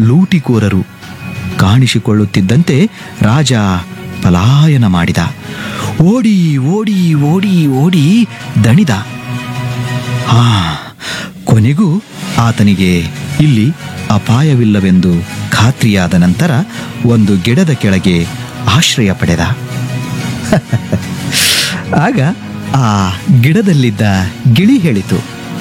ಲೂಟಿಕೋರರು ಕಾಣಿಸಿಕೊಳ್ಳುತ್ತಿದ್ದಂತೆ ರಾಜ ಪಲಾಯನ ಮಾಡಿದ ಓಡಿ ಓಡಿ ಓಡಿ ಓಡಿ ದಣಿದ ಆ ಕೊನೆಗೂ ಆತನಿಗೆ ಇಲ್ಲಿ ಅಪಾಯವಿಲ್ಲವೆಂದು ಖಾತ್ರಿಯಾದ ನಂತರ ಒಂದು ಗಿಡದ ಕೆಳಗೆ ಆಶ್ರಯ ಪಡೆದ ಆಗ ಆ ಗಿಡದಲ್ಲಿದ್ದ ಗಿಳಿ ಹೇಳಿತು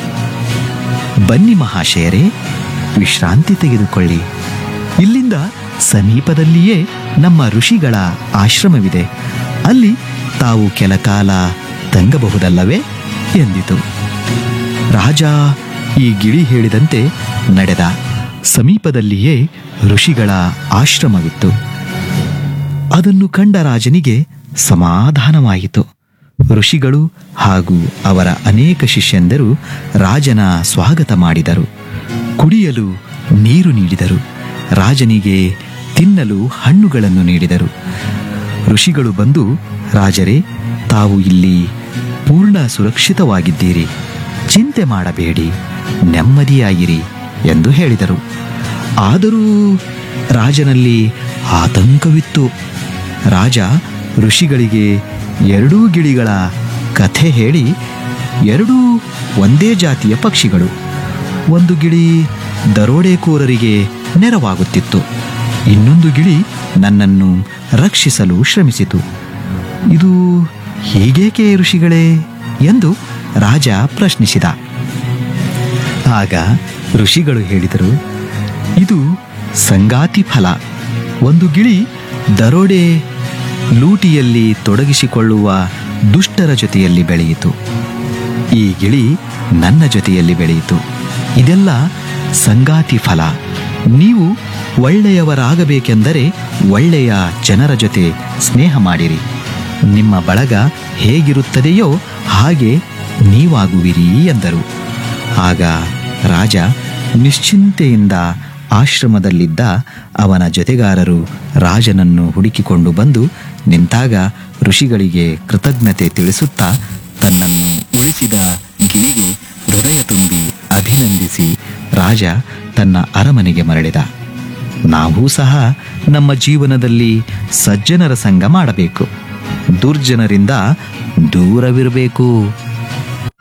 ಬನ್ನಿ ಮಹಾಶಯರೇ ವಿಶ್ರಾಂತಿ ತೆಗೆದುಕೊಳ್ಳಿ ಇಲ್ಲಿಂದ ಸಮೀಪದಲ್ಲಿಯೇ ನಮ್ಮ ಋಷಿಗಳ ಆಶ್ರಮವಿದೆ ಅಲ್ಲಿ ತಾವು ಕೆಲ ಕಾಲ ತಂಗಬಹುದಲ್ಲವೇ ಎಂದಿತು ರಾಜ ಈ ಗಿಳಿ ಹೇಳಿದಂತೆ ನಡೆದ ಸಮೀಪದಲ್ಲಿಯೇ ಋಷಿಗಳ ಆಶ್ರಮವಿತ್ತು ಅದನ್ನು ಕಂಡ ರಾಜನಿಗೆ ಸಮಾಧಾನವಾಯಿತು ಋಷಿಗಳು ಹಾಗೂ ಅವರ ಅನೇಕ ಶಿಷ್ಯಂದರು ರಾಜನ ಸ್ವಾಗತ ಮಾಡಿದರು ಕುಡಿಯಲು ನೀರು ನೀಡಿದರು ರಾಜನಿಗೆ ತಿನ್ನಲು ಹಣ್ಣುಗಳನ್ನು ನೀಡಿದರು ಋಷಿಗಳು ಬಂದು ರಾಜರೇ ತಾವು ಇಲ್ಲಿ ಪೂರ್ಣ ಸುರಕ್ಷಿತವಾಗಿದ್ದೀರಿ ಚಿಂತೆ ಮಾಡಬೇಡಿ ನೆಮ್ಮದಿಯಾಗಿರಿ ಎಂದು ಹೇಳಿದರು ಆದರೂ ರಾಜನಲ್ಲಿ ಆತಂಕವಿತ್ತು ರಾಜ ಋಷಿಗಳಿಗೆ ಎರಡೂ ಗಿಳಿಗಳ ಕಥೆ ಹೇಳಿ ಎರಡೂ ಒಂದೇ ಜಾತಿಯ ಪಕ್ಷಿಗಳು ಒಂದು ಗಿಳಿ ದರೋಡೆಕೋರರಿಗೆ ನೆರವಾಗುತ್ತಿತ್ತು ಇನ್ನೊಂದು ಗಿಳಿ ನನ್ನನ್ನು ರಕ್ಷಿಸಲು ಶ್ರಮಿಸಿತು ಇದು ಹೀಗೇಕೆ ಋಷಿಗಳೇ ಎಂದು ರಾಜ ಪ್ರಶ್ನಿಸಿದ ಆಗ ಋಷಿಗಳು ಹೇಳಿದರು ಇದು ಸಂಗಾತಿ ಫಲ ಒಂದು ಗಿಳಿ ದರೋಡೆ ಲೂಟಿಯಲ್ಲಿ ತೊಡಗಿಸಿಕೊಳ್ಳುವ ದುಷ್ಟರ ಜೊತೆಯಲ್ಲಿ ಬೆಳೆಯಿತು ಈ ಗಿಳಿ ನನ್ನ ಜೊತೆಯಲ್ಲಿ ಬೆಳೆಯಿತು ಇದೆಲ್ಲ ಸಂಗಾತಿ ಫಲ ನೀವು ಒಳ್ಳೆಯವರಾಗಬೇಕೆಂದರೆ ಒಳ್ಳೆಯ ಜನರ ಜೊತೆ ಸ್ನೇಹ ಮಾಡಿರಿ ನಿಮ್ಮ ಬಳಗ ಹೇಗಿರುತ್ತದೆಯೋ ಹಾಗೆ ನೀವಾಗುವಿರಿ ಎಂದರು ಆಗ ರಾಜ ನಿಶ್ಚಿಂತೆಯಿಂದ ಆಶ್ರಮದಲ್ಲಿದ್ದ ಅವನ ಜೊತೆಗಾರರು ರಾಜನನ್ನು ಹುಡುಕಿಕೊಂಡು ಬಂದು ನಿಂತಾಗ ಋಷಿಗಳಿಗೆ ಕೃತಜ್ಞತೆ ತಿಳಿಸುತ್ತಾ ತನ್ನನ್ನು ಉಳಿಸಿದ ಗಿಳಿಗೆ ಹೃದಯ ತುಂಬಿ ಅಭಿನಂದಿಸಿ ರಾಜ ತನ್ನ ಅರಮನೆಗೆ ಮರಳಿದ ನಾವೂ ಸಹ ನಮ್ಮ ಜೀವನದಲ್ಲಿ ಸಜ್ಜನರ ಸಂಗ ಮಾಡಬೇಕು ದುರ್ಜನರಿಂದ ದೂರವಿರಬೇಕು